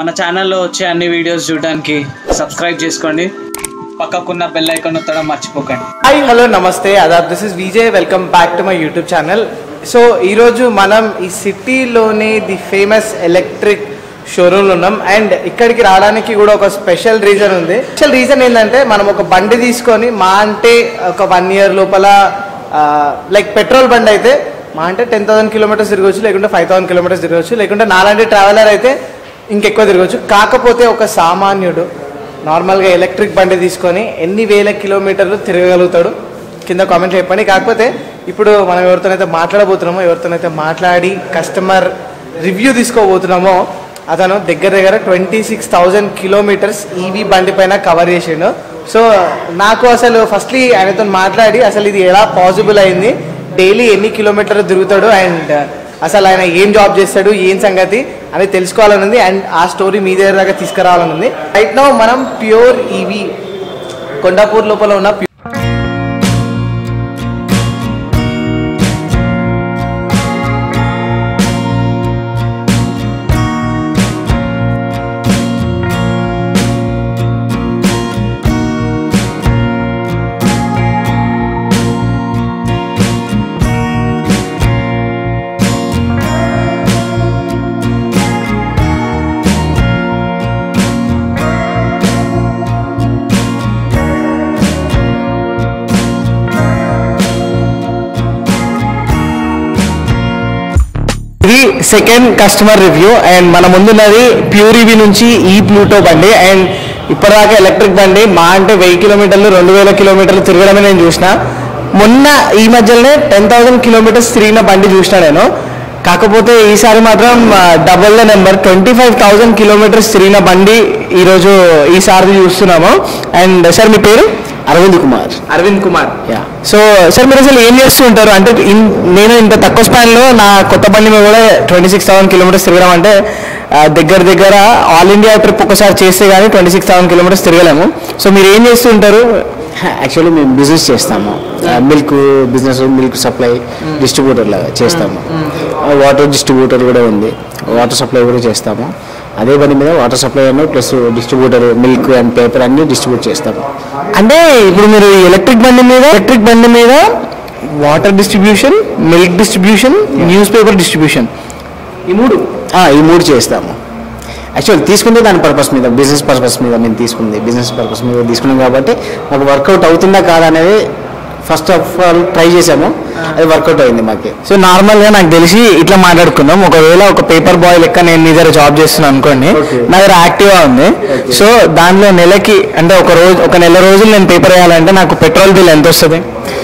మన ఛానల్లో వచ్చే అన్ని వీడియోస్ చూడడానికి సబ్స్క్రైబ్ చేసుకోండి పక్కకున్న బెల్ ఐకాన్ నొత్తడం మర్చిపోకండి హాయ్ హలో నమస్తే అదాబ్ this is Vijay welcome back to my YouTube channel so ఈరోజు మనం ఈ సిటీలోనే ది ఫేమస్ ఎలక్ట్రిక్ షోరూమ్లో ఉన్నాం అండ్ ఇక్కడికి రావడానికి కూడా ఒక స్పెషల్ రీజన్ ఉంది స్పెషల్ రీజన్ ఏంటంటే మనం ఒక బండి తీసుకొని మా అంటే ఒక వన్ ఇయర్ లోపల లైక్ పెట్రోల్ బండి అయితే మా అంటే టెన్ థౌసండ్ కిలోమీటర్స్ తిరగవచ్చు లేకుంటే ఫైవ్ థౌసండ్ కిలోమీటర్స్ తిరగవచ్చు లేకుంటే నాలాంటి ట్రావెలర్ అయితే ఇంకెక్కువ తిరగవచ్చు కాకపోతే ఒక సామాన్యుడు నార్మల్గా ఎలక్ట్రిక్ బండి తీసుకొని ఎన్ని వేల కిలోమీటర్లు తిరగగలుగుతాడు కింద కామెంట్ చెప్పండి కాకపోతే ఇప్పుడు మనం ఎవరితోనైతే మాట్లాడబోతున్నామో ఎవరితోనైతే మాట్లాడి కస్టమర్ రివ్యూ తీసుకోబోతున్నామో అతను దగ్గర దగ్గర twenty six thousand kilometres EV బండి పైన కవర్ చేసిండు సో నాకు అసలు ఫస్ట్లీ ఆయనతో మాట్లాడి అసలు ఇది ఎలా పాసిబుల్ అయింది డైలీ ఎన్ని కిలోమీటర్లు తిరుగుతాడు అండ్ అసలు ఆయన ఏం జాబ్ చేస్తాడు ఏం సంగతి అని తెలుసుకోవాలని ఉంది అండ్ ఆ స్టోరీ మీ దగ్గర దాకా తీసుకురావాలని ఉంది రైట్ నో మనం ప్యూర్ ఈవీ కొండాపూర్ లోపల ఉన్న ప్యూర్ ఇది సెకండ్ కస్టమర్ రివ్యూ అండ్ మన ముందున్నది ప్యూర్ ఈవీ నుంచి ఈ ప్లూటో బండి అండ్ ఇప్పటిదాకా ఎలక్ట్రిక్ బండి మా అంటే వెయ్యి కిలోమీటర్లు రెండు వేల కిలోమీటర్లు తిరగడమే నేను చూసిన మొన్న ఈ మధ్యలోనే టెన్ థౌసండ్ కిలోమీటర్స్ తిరిగిన బండి చూసిన నేను కాకపోతే ఈసారి మాత్రం double the number twenty five thousand kilometres తిరిగిన బండి ఈరోజు ఈసారి చూస్తున్నాము అండ్ సార్ మీ పేరు Arvind Kumar Arvind Kumar yeah so sir మీరు అసలు ఏం చేస్తూ ఉంటారు అంటే ఇన్- నేను ఇంత తక్కువ స్పాన్లో నా కొత్త బండి మీద కూడా ట్వంటీ సిక్స్ థౌసండ్ కిలోమీటర్స్ తిరగడం అంటే ఆ, దగ్గర దగ్గర ఆల్ ఇండియా ట్రిప్ ఒకసారి చేస్తే కానీ ట్వంటీ సిక్స్ థౌసండ్ కిలోమీటర్స్ తిరగలేము సో మీరు ఏం చేస్తూ ఉంటారు యాక్చువల్లీ మేము బిజినెస్ చేస్తాము milk business milk supply distributor లాగా చేస్తాము వాటర్ డిస్ట్రిబ్యూటర్ కూడా ఉంది వాటర్ సప్లై కూడా చేస్తాము అదే పని మీద వాటర్ సప్లై అನ್ನು plus distributor milk and paper అన్ని డిస్ట్రిబ్యూట్ చేస్తాము అంటే ఇప్పుడు మీరు ఎలక్ట్రిక్ బండి మీద ఎలక్ట్రిక్ బండి మీద water distribution milk distribution newspaper distribution ఈ మూడు ఆ, ఈ మూడు చేస్తాము యాక్చువల్ తీసుకుంటే దాని పర్పస్ మీద బిజినెస్ పర్పస్ మీద మేము తీసుకుంది బిజినెస్ పర్పస్ మీద తీసుకున్నాం కాబట్టి మాకు వర్కౌట్ అవుతుందా కాదా అనేది ఫస్ట్ ఆఫ్ ఆల్ ట్రై చేసాము అది వర్కౌట్ అయింది మాకు సో నార్మల్గా నాకు తెలిసి ఇట్లా మాట్లాడుకుందాం ఒకవేళ ఒక పేపర్ బాయ్ లెక్క నేను మీ దగ్గర జాబ్ చేస్తున్నాను అనుకోండి Okay. నా దగ్గర యాక్టివా ఉంది Okay. సో దానిలో నెలకి అంటే ఒక రోజు ఒక నెల రోజులు నేను పేపర్ వేయాలంటే నాకు పెట్రోల్ బిల్ ఎంత వస్తుంది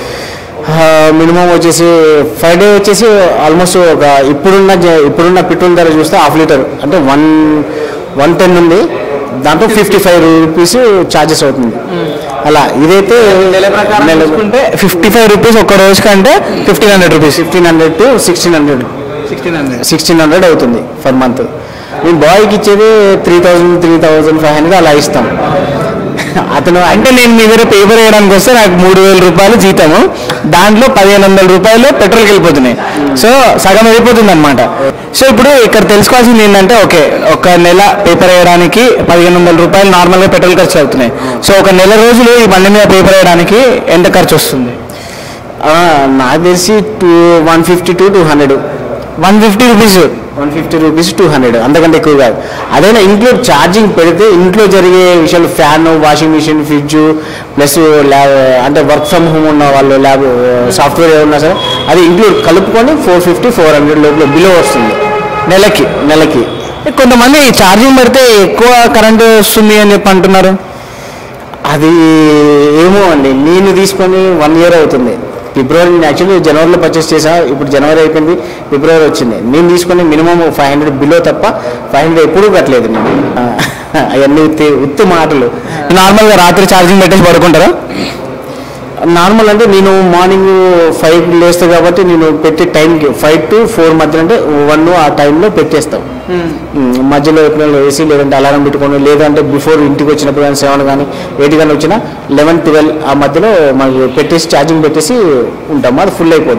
మినిమం వచ్చేసి ఫైవ్ డే వచ్చేసి ఆల్మోస్ట్ ఒక ఇప్పుడున్న జ- ఇప్పుడున్న పెట్రోల్ ధర చూస్తే హాఫ్ లీటర్ అంటే వన్ వన్ టెన్ ఉంది దాంట్లో ఫిఫ్టీ ఫైవ్ రూపీస్ ఛార్జెస్ అవుతుంది అలా ఇదైతే నెల చూసుకుంటే ఫిఫ్టీ ఫైవ్ రూపీస్ ఒక రోజు కంటే fifteen hundred rupees fifteen hundred to sixteen hundred sixteen hundred sixteen hundred అవుతుంది పర్ మంత్ మేము బాయ్కి ఇచ్చేది three thousand three thousand five hundred అలా ఇస్తాం అతను అంటే నేను మీ దగ్గర పేపర్ వేయడానికి వస్తే నాకు మూడు వేల రూపాయలు జీతము దాంట్లో పదిహేను వందల రూపాయలు పెట్రోల్కి వెళ్ళిపోతున్నాయి సో సగం వెళ్ళిపోతుంది అనమాట సో ఇప్పుడు ఇక్కడ తెలుసుకోవాల్సింది ఏంటంటే ఓకే ఒక నెల పేపర్ వేయడానికి పదిహేను వందల రూపాయలు నార్మల్గా పెట్రోల్ ఖర్చు అవుతున్నాయి సో ఒక నెల రోజులు ఈ బండి మీద పేపర్ వేయడానికి ఎంత ఖర్చు వస్తుంది ఆ, నాకు తెలిసి two one fifty to two hundred one fifty rupees one fifty rupees two hundred అంతకంటే ఎక్కువ కాదు అదైనా ఇంట్లో ఛార్జింగ్ పెడితే ఇంట్లో జరిగే విషయాలు fan washing machine fridge plus lab అంటే వర్క్ ఫ్రమ్ హోమ్ ఉన్న వాళ్ళు ల్యాబ్ సాఫ్ట్వేర్ ఏమన్నా సరే అది ఇంక్లూడ్ కలుపుకొని ఫోర్ ఫిఫ్టీ ఫోర్ హండ్రెడ్ లోపల బిలో వస్తుంది నెలకి నెలకి కొంతమంది ఛార్జింగ్ పెడితే ఎక్కువ కరెంట్ వస్తుంది అని చెప్పి అంటున్నారు అది ఏమో అండి నేను తీసుకొని వన్ ఇయర్ అవుతుంది ఫిబ్రవరి యాక్చువల్లీ జనవరిలో పర్చేస్ చేసా ఇప్పుడు జనవరి అయిపోయింది ఫిబ్రవరి వచ్చింది నేను తీసుకుని మినిమం ఫైవ్ హండ్రెడ్ బిలో తప్ప ఫైవ్ హండ్రెడ్ ఎప్పుడూ కట్టలేదు నేను ఆ, అవన్నీ ఉత్తి ఉత్తి మాటలు నార్మల్గా రాత్రి ఛార్జింగ్ పెట్టేసి పడుకుంటారా నార్మల్ అంటే నేను మార్నింగ్ ఫైవ్ లేస్తా కాబట్టి నేను పెట్టే టైంకి ఫైవ్ టు ఫోర్ మధ్య అంటే వన్ ఆ టైంలో పెట్టేస్తాం ఉమ్, మధ్యలో ఎప్పుడైనా ఏసీ లేదంటే అలారం పెట్టుకోండి లేదంటే బిఫోర్ ఇంటికి వచ్చినప్పుడు కానీ సెవెన్ కానీ ఎయిట్ కానీ వచ్చినా లెవెన్ ట్వెల్వ్ ఆ మధ్యలో మనకి పెట్టేసి ఛార్జింగ్ పెట్టేసి ఉంటాము అది ఫుల్ అయిపోద్ది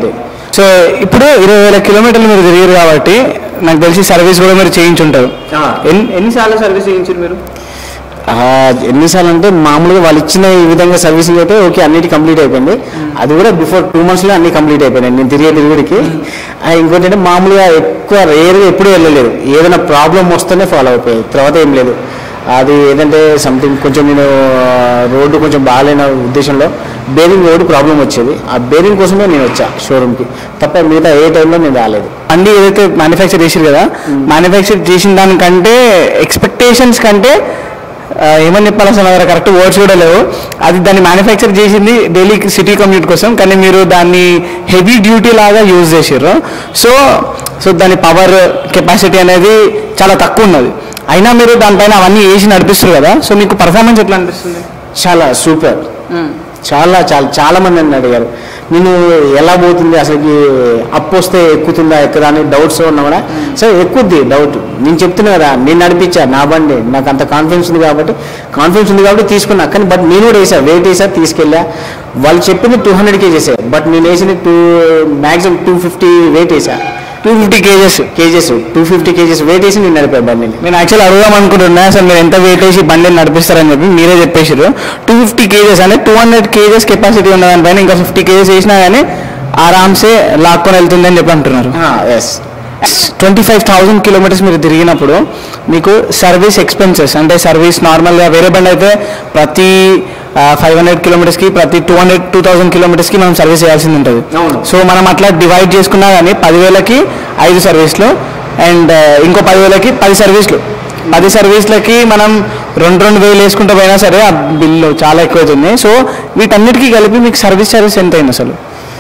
సో ఇప్పుడు ఇరవై వేల కిలోమీటర్లు మీరు తిరిగారు కాబట్టి నాకు తెలిసి సర్వీస్ కూడా మీరు చేయించుంటారు ఆ. ఎన్ని ఎన్నిసార్లు సర్వీస్ చేయించారు మీరు ఆ, ఎన్నిసార్లు అంటే మామూలుగా వాళ్ళు ఇచ్చిన ఈ విధంగా సర్వీసింగ్ అయితే ఓకే అన్నిటి కంప్లీట్ అయిపోయింది అది కూడా బిఫోర్ టూ మంత్స్లో అన్ని కంప్లీట్ అయిపోయినాయి నేను తిరిగే తిరుగుడికి ఆ, ఇంకోటి అంటే మామూలుగా ఎక్కువ రేర్గా ఎప్పుడూ వెళ్ళలేదు ఏదైనా ప్రాబ్లం వస్తేనే ఫాలో అయిపోయాయి తర్వాత ఏం లేదు అది ఏంటంటే సంథింగ్ కొంచెం నేను ఆ, రోడ్డు కొంచెం బాగాలేన ఉద్దేశంలో బేరింగ్ రోడ్డు ప్రాబ్లం వచ్చేది ఆ బేరింగ్ కోసమే నేను వచ్చా షోరూమ్కి తప్ప మిగతా ఏ టైంలో నేను రాలేదు బండి ఏదైతే మ్యానుఫ్యాక్చర్ చేసారు కదా మ్యానుఫ్యాక్చర్ చేసిన దానికంటే ఎక్స్పెక్టేషన్స్ కంటే ఆ, ఏమని చెప్పాలి అసలు నా దగ్గర కరెక్ట్ వర్డ్స్ కూడా లేవు అది దాన్ని మ్యానుఫ్యాక్చర్ చేసింది డైలీ సిటీ కమ్యూట్ కోసం కానీ మీరు దాన్ని హెవీ డ్యూటీ లాగా యూజ్ చేసారు సో సో దాని పవర్ కెపాసిటీ అనేది చాలా తక్కువ ఉన్నది అయినా మీరు దానిపైన అవన్నీ వేసి నడిపిస్తారు కదా సో మీకు పర్ఫార్మెన్స్ ఎట్లా అనిపిస్తుంది చాలా సూపర్ చాలా చాలా చాలా మంది నన్ను అడిగారు నేను ఎలా పోతుంది అసలుకి అప్పు వస్తే ఎక్కుతుందా ఎక్కుదా అని డౌట్స్ ఉన్నా కూడా సరే ఎక్కుద్ది డౌట్ నేను చెప్తున్నా కదా నేను నడిపించా నా బండి నాకు అంత కాన్ఫిడెన్స్ ఉంది కాబట్టి కాన్ఫిడెన్స్ ఉంది కాబట్టి తీసుకున్నా కానీ బట్ నేను కూడా వేసా వెయిట్ వేసా తీసుకెళ్ళా వాళ్ళు చెప్పింది టూ హండ్రెడ్ కేజెస్ బట్ నేను వేసింది two maximum two fifty weight వేసా two fifty kgs kgs two fifty kgs weight వేసి నేను నడిపా బండిని నేను యాక్చువల్ అడుగుదాం అనుకుంటున్నా అసలు మీరు ఎంత వెయిట్ వేసి బండిని నడిపిస్తారని చెప్పి మీరే చెప్పేసారు టూ ఫిఫ్టీ కేజెస్ అంటే టూ హండ్రెడ్ కేజెస్ కెపాసిటీ ఉన్న దానిపైన ఇంకా ఫిఫ్టీ కేజెస్ వేసినా కానీ ఆరామ్సే లాక్కొని వెళ్తుంది అని చెప్పి అంటున్నారు yes twenty five thousand kilometres మీరు తిరిగినప్పుడు మీకు సర్వీస్ ఎక్స్పెన్సెస్ అంటే సర్వీస్ నార్మల్గా వేరే బండి అయితే ప్రతి ఫైవ్ హండ్రెడ్ కిలోమీటర్స్కి ప్రతి టూ హండ్రెడ్ టూ థౌసండ్ కిలోమీటర్స్కి మనం సర్వీస్ చేయాల్సింది ఉంటుంది అవును. సో మనం అట్లా డివైడ్ చేసుకున్నా కానీ పదివేలకి ఐదు సర్వీస్లు అండ్ ఇంకో పదివేలకి పది సర్వీస్లు పది సర్వీస్లకి మనం రెండు రెండు వేలు వేసుకుంటూ పోయినా సరే ఆ బిల్లు చాలా ఎక్కువ అవుతుంది సో వీటన్నిటికీ కలిపి మీకు సర్వీస్ ఛార్జెస్ ఎంత అయింది అసలు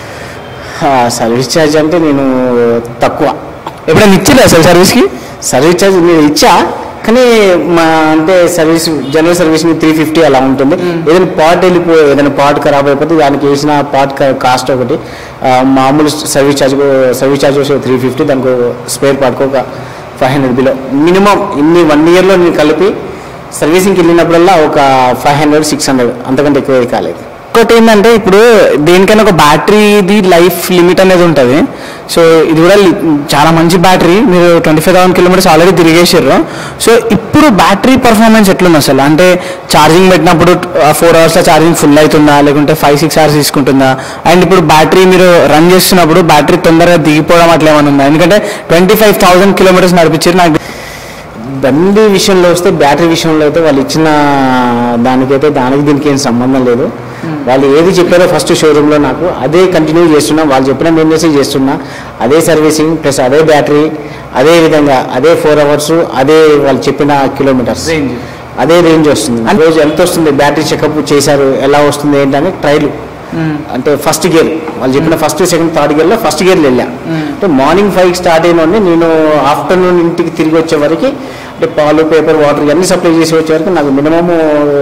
సర్వీస్ ఛార్జ్ అంటే నేను తక్కువ ఎప్పుడైనా ఇచ్చిరా అసలు సర్వీస్కి సర్వీస్ ఛార్జ్ నేను ఇచ్చా కానీ మా అంటే service general service three fifty అలా ఉంటుంది ఏదైనా పార్ట్ వెళ్ళిపో ఏదైనా పార్ట్ ఖరాబ్ అయిపోతే దానికి వేసిన పార్ట్ కాస్ట్ ఒకటి ఆ, మామూలు సర్వీస్ ఛార్జ్ సర్వీస్ ఛార్జ్ వచ్చి త్రీ ఫిఫ్టీ దానికి స్పేర్ పార్ట్కి ఒక ఫైవ్ హండ్రెడ్ బిలో మినిమం ఇన్ని వన్ ఇయర్లో నేను కలిపి సర్వీసింగ్కి వెళ్ళినప్పుడల్లా ఒక ఫైవ్ హండ్రెడ్ సిక్స్ హండ్రెడ్ అంతకంటే ఎక్కువ కాలేదు ఇంకోటి ఏంటంటే ఇప్పుడు దేనికైనా ఒక బ్యాటరీది లైఫ్ లిమిట్ అనేది ఉంటుంది సో ఇది కూడా లి- చాలా మంచి బ్యాటరీ మీరు twenty five thousand kilometres already తిరిగేసారు సో ఇప్పుడు బ్యాటరీ పర్ఫార్మెన్స్ ఎట్లుంది అసలు అంటే ఛార్జింగ్ పెట్టినప్పుడు ఫోర్ అవర్స్లో ఛార్జింగ్ ఫుల్ అవుతుందా లేకుంటే ఫైవ్ సిక్స్ అవర్స్ తీసుకుంటుందా అండ్ ఇప్పుడు బ్యాటరీ మీరు రన్ చేస్తున్నప్పుడు బ్యాటరీ తొందరగా దిగిపోవడం అట్లా ఏమైనా ఉందా ఎందుకంటే ట్వంటీ ఫైవ్ థౌసండ్ కిలోమీటర్స్ నడిపించారు నాకు బండి విషయంలో వస్తే బ్యాటరీ విషయంలో అయితే వాళ్ళు ఇచ్చిన దానికైతే దానికి దీనికి ఏం సంబంధం లేదు వాళ్ళు ఏది చెప్పారో ఫస్ట్ షోరూంలో నాకు అదే కంటిన్యూ చేస్తున్నా వాళ్ళు చెప్పిన మెయింటెనెన్స్ చేస్తున్నా అదే సర్వీసింగ్ ప్లస్ అదే బ్యాటరీ అదే విధంగా అదే ఫోర్ అవర్స్ అదే వాళ్ళు చెప్పిన కిలోమీటర్స్ Range. అదే రేంజ్ వస్తుంది రోజు ఎంత వస్తుంది బ్యాటరీ చెకప్ చేశారు ఎలా వస్తుంది ఏంటని ట్రైల్ అంటే ఫస్ట్ గేర్ వాళ్ళు చెప్పిన ఫస్ట్ సెకండ్ థర్డ్ గేర్లో ఫస్ట్ గేర్లో వెళ్ళా అంటే మార్నింగ్ ఫైవ్ స్టార్ట్ అయిన వాడిని నేను ఆఫ్టర్నూన్ ఇంటికి తిరిగి వచ్చే వరకు అంటే పాలు పేపర్ వాటర్ ఇవన్నీ సప్లై చేసి వచ్చే వరకు నాకు మినిమమ్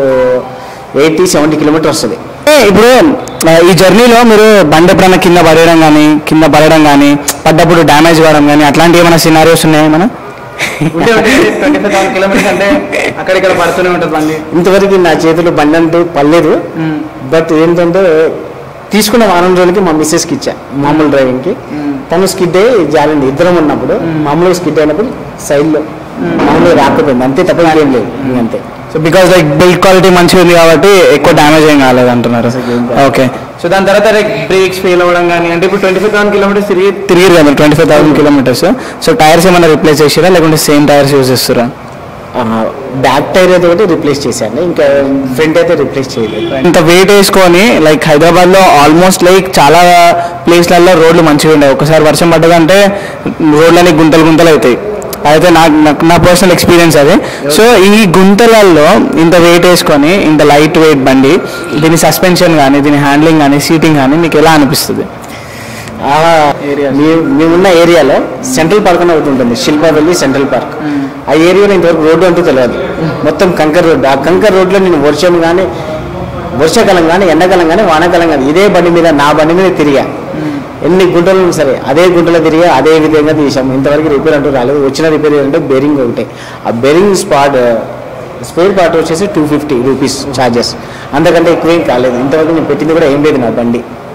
ఎయిటీ సెవెంటీ కిలోమీటర్ వస్తుంది ఏ, ఇప్పుడు ఆ, ఈ జర్నీలో మీరు బండి ఎప్పుడైనా కింద పడేయడం కానీ కింద పడడం కానీ పడ్డప్పుడు డ్యామేజ్ కావడం కానీ అట్లాంటి ఏమైనా సినారియోస్ ఉన్నాయా మన ట్వంటీ ఫైవ్ థౌసండ్ కిలోమీటర్స్ అంటే అక్కడిక్కడ పడుతూనే ఉంటుంది బండి ఇంతవరకు నా చేతిలో బండి అంటే పర్లేదు బట్ ఏంటంటే తీసుకున్న వారం రోజులకి మా మిస్సెస్కి ఇచ్చా మామూలు డ్రైవింగ్కి తను స్కిడ్ అయ్యి జారింది ఇద్దరం ఉన్నప్పుడు మామూలుగా స్కిడ్ అయినప్పుడు సైడ్లో మామూలుగా రాకపోయింది అంతే తప్ప ఇంకేం లేదు ఇంకంతే so because like build quality మంచిగా ఉంది కాబట్టి ఎక్కువ డ్యామేజ్ ఏం కాలేదు అంటున్నారు ఓకే సో దాని తర్వాత బ్రేక్స్ ఫెయిల్ అవ్వడం కానీ అంటే ఇప్పుడు ట్వంటీ ఫైవ్ థౌసండ్ కిలోమీటర్స్ తిరిగి తిరిగి కదా twenty five thousand kilometres so tyres ఏమైనా రిప్లేస్ చేసారా లేకుంటే సేమ్ టైర్స్ యూజ్ చేస్తారా బ్యాక్ టైర్ అయితే ఒకటి రిప్లేస్ చేశాను ఇంకా ఫ్రంట్ అయితే రిప్లేస్ చేయలేదు ఇంత వెయిట్ వేసుకొని లైక్ హైదరాబాద్ లో ఆల్మోస్ట్ లైక్ చాలా ప్లేస్లలో రోడ్లు మంచిగా ఉండవు ఒకసారి వర్షం పడ్డదంటే రోడ్లన్నీ గుంతలు గుంతలు అవుతాయి అయితే నా నాకు- నా పర్సనల్ ఎక్స్పీరియన్స్ అది సో ఈ గుంతలలో ఇంత వెయిట్ వేసుకొని ఇంత లైట్ వెయిట్ బండి దీని సస్పెన్షన్ కానీ దీని హ్యాండ్లింగ్ కానీ సీటింగ్ కానీ మీకు ఎలా అనిపిస్తుంది ఆ మేము మేమున్న ఏరియాలో సెంట్రల్ పార్క్ అని ఒకటి ఉంటుంది శిల్పావల్లి సెంట్రల్ పార్క్ ఆ ఏరియాలో ఇంతవరకు రోడ్డు అంటూ తెలియదు మొత్తం కంకర్ రోడ్డు ఆ కంకర్ రోడ్లో నేను వర్షం కానీ వర్షాకాలం కానీ ఎండాకాలం కానీ వానాకాలం కానీ ఇదే బండి మీద నా బండి మీద తిరిగా ఎన్ని గుంటలు ఉన్నా సరే అదే గుంటలో తిరిగా అదే విధంగా తీసాము ఇంతవరకు రిపేర్ అంటూ రాలేదు వచ్చిన రిపేర్ ఏంటంటే బేరింగ్ ఒకటే ఆ బేరింగ్ స్పాట్ స్పేర్ పార్ట్ వచ్చేసి టూ ఫిఫ్టీ రూపీస్ ఛార్జెస్ అంతకంటే ఎక్కువేం కాలేదు ఇంతవరకు నేను పెట్టింది కూడా ఏం లేదు నా బండి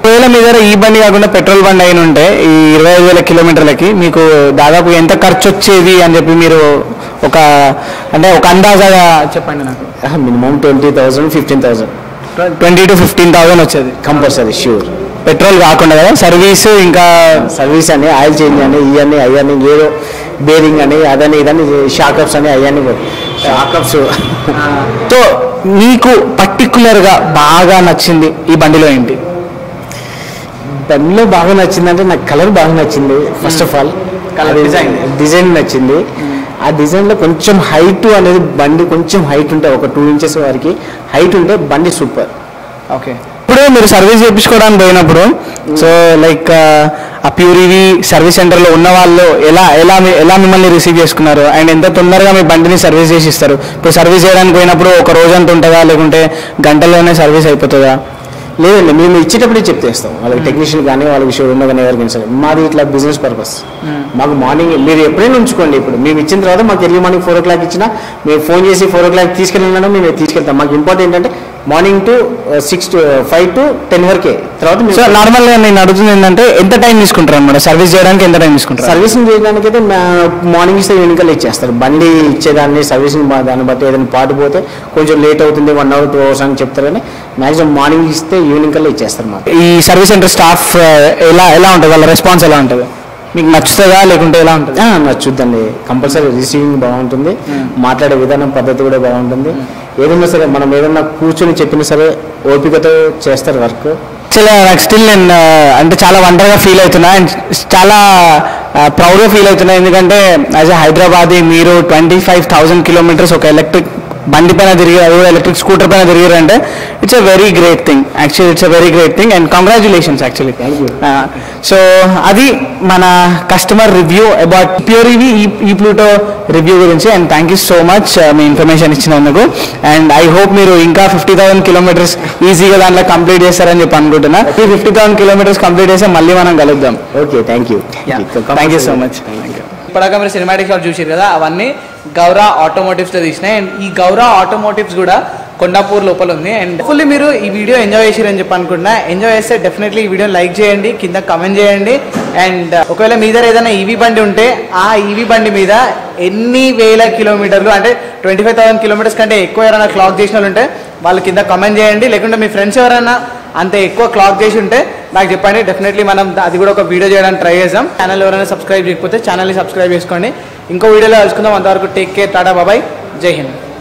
ఒకవేళ మీ దగ్గర ఈ బండి కాకుండా పెట్రోల్ బండి అయిన ఉంటే ఈ ఇరవై ఐదు వేల కిలోమీటర్లకి మీకు దాదాపు ఎంత ఖర్చు వచ్చేది అని చెప్పి మీరు ఒక అంటే ఒక అందాజాగా చెప్పండి నాకు minimum twenty thousand fifteen thousand twenty to fifteen thousand వచ్చేది కంపల్సరీ షూర్ పెట్రోల్ కాకుండా కదా సర్వీస్ ఇంకా సర్వీస్ అని ఆయిల్ చేంజ్ అని ఇవన్నీ అవన్నీ ఏదో బేరింగ్ అని అదని ఇదని షాకప్స్ అని అవన్నీ షాకప్స్ సో మీకు పర్టికులర్గా బాగా నచ్చింది ఈ బండిలో ఏంటి బండిలో బాగా నచ్చిందంటే నాకు కలర్ బాగా నచ్చింది first of all Colour design. Design నచ్చింది ఆ డిజైన్లో కొంచెం హైట్ అనేది బండి కొంచెం హైట్ ఉంటే ఒక టూ ఇంచెస్ వరకు హైట్ ఉంటే బండి సూపర్ ఓకే ఇప్పుడు మీరు సర్వీస్ చేయించుకోవడానికి పోయినప్పుడు సో లైక్ ఆ ప్యూరివి సర్వీస్ సెంటర్లో ఉన్న వాళ్ళు ఎలా ఎలా మీ- ఎలా మిమ్మల్ని రిసీవ్ చేసుకున్నారు అండ్ ఎంత తొందరగా మీ బండిని సర్వీస్ చేసి ఇస్తారు ఇప్పుడు సర్వీస్ చేయడానికి పోయినప్పుడు ఒక రోజు అంత ఉంటుందా లేకుంటే గంటల్లోనే సర్వీస్ అయిపోతుందా లేదండి మేము ఇచ్చేటప్పుడే చెప్తేస్తాం వాళ్ళకి టెక్నీషియన్ కానీ వాళ్ళకి షోరూమ్ కానీ ఎవరికైనా సరే మాది ఇట్లా బిజినెస్ పర్పస్ మాకు మార్నింగ్ మీరు ఎప్పుడైనా ఉంచుకోండి ఇప్పుడు మేము ఇచ్చిన తర్వాత మాకు early morning four o'clock ఇచ్చినా మేము ఫోన్ చేసి ఫోర్ ఓ క్లాక్ తీసుకెళ్ళినా మేము తీసుకెళ్తాం మాకు ఇంపార్టెంట్ ఏంటంటే morning to six to five to ten వరకే తర్వాత మేము సో నార్మల్గా నేను అడుగుతుంది ఏంటంటే ఎంత టైం తీసుకుంటారు అనమాట సర్వీస్ చేయడానికి ఎంత టైం తీసుకుంటారు సర్వీసింగ్ చేయడానికి అయితే మార్నింగ్ ఇస్తే ఈవినింగ్ కల్లా ఇచ్చేస్తారు బండి ఇచ్చేదాన్ని సర్వీసింగ్ మా- దాన్ని బట్టి ఏదైనా పాటు పోతే కొంచెం లేట్ అవుతుంది వన్ అవర్ టూ అవర్స్ అని చెప్తారు కానీ మాక్సిమం మార్నింగ్ ఇస్తే ఈవినింగ్ కల్లా ఇచ్చేస్తారు మాకు ఈ సర్వీస్ సెంటర్ స్టాఫ్ ఎలా ఎలా ఉంటుంది వాళ్ళ రెస్పాన్స్ ఎలా ఉంటుంది మీకు నచ్చుతుందా లేకుంటే ఎలా ఉంటుంది ఆ, నచ్చుద్దండి కంపల్సరీ రిసీవింగ్ బాగుంటుంది మాట్లాడే విధానం పద్ధతి కూడా బాగుంటుంది ఏదైనా సరే మనం ఏదైనా కూర్చొని చెప్పినా సరే ఓపికతో చేస్తారు వర్క్ చాలా నాకు స్టిల్ నేను ఆ, అంటే చాలా వండర్గా ఫీల్ అవుతున్నా అండ్ చాలా ప్రౌడ్గా ఫీల్ అవుతున్నా ఎందుకంటే యాజ్ ఎ హైదరాబాద్ మీరు ట్వంటీ ఫైవ్ థౌసండ్ కిలోమీటర్స్ ఒక ఎలక్ట్రిక్ బండి పైన తిరిగి అది కూడా ఎలక్ట్రిక్ స్కూటర్ పైన తిరిగారు అంటే it's a very great thing actually it's a very great thing and congratulations actually Thank you. So అది మన కస్టమర్ రివ్యూ అబౌట్ ప్యూర్ ఇవి ఈ ప్లూటో రివ్యూ గురించి and thank you so much మీ ఇన్ఫర్మేషన్ ఇచ్చినందుకు అండ్ ఐ హోప్ మీరు ఇంకా fifty thousand kilometres ఈజీగా దాంట్లో కంప్లీట్ చేస్తారని చెప్పి అనుకుంటున్నా ఈ ఫిఫ్టీ థౌసండ్ కిలోమీటర్స్ కంప్లీట్ చేస్తే మళ్ళీ మనం కలుద్దాం okay thank you thank you so much ఇప్పటిదాకా మీరు సినిమాటిక్ షాట్ చూసారు కదా అవన్నీ గౌరా ఆటోమోటివ్స్లో తీసినాయి అండ్ ఈ గౌరా ఆటోమోటివ్స్ కూడా కొండాపూర్ లోపల ఉంది అండ్ ఫుల్లీ మీరు ఈ వీడియో ఎంజాయ్ చేసిరని చెప్పి అనుకుంటున్నా ఎంజాయ్ చేస్తే డెఫినెట్లీ ఈ వీడియో లైక్ చేయండి కింద కమెంట్ చేయండి అండ్ ఒకవేళ మీ దగ్గర ఏదైనా ఈవీ బండి ఉంటే ఆ ఈవీ బండి మీద ఎన్ని వేల కిలోమీటర్లు అంటే ట్వంటీ ఫైవ్ థౌసండ్ కిలోమీటర్స్ కంటే ఎక్కువ ఎవరైనా క్లాక్ చేసిన వాళ్ళు ఉంటే వాళ్ళు కింద కమెంట్ చేయండి లేకుంటే మీ ఫ్రెండ్స్ ఎవరైనా అంత ఎక్కువ క్లాక్ చేసి ఉంటే నాకు చెప్పండి డెఫినెట్లీ మనం అది కూడా ఒక వీడియో చేయడానికి ట్రై చేద్దాం ఛానల్ ఎవరైనా సబ్స్క్రైబ్ చేయకపోతే ఛానల్ని సబ్స్క్రైబ్ చేసుకోండి ఇంకో వీడియోలో కలుసుకుందాం అంతవరకు టేక్ కేర్ టాటా బాబాయ్ జై హింద్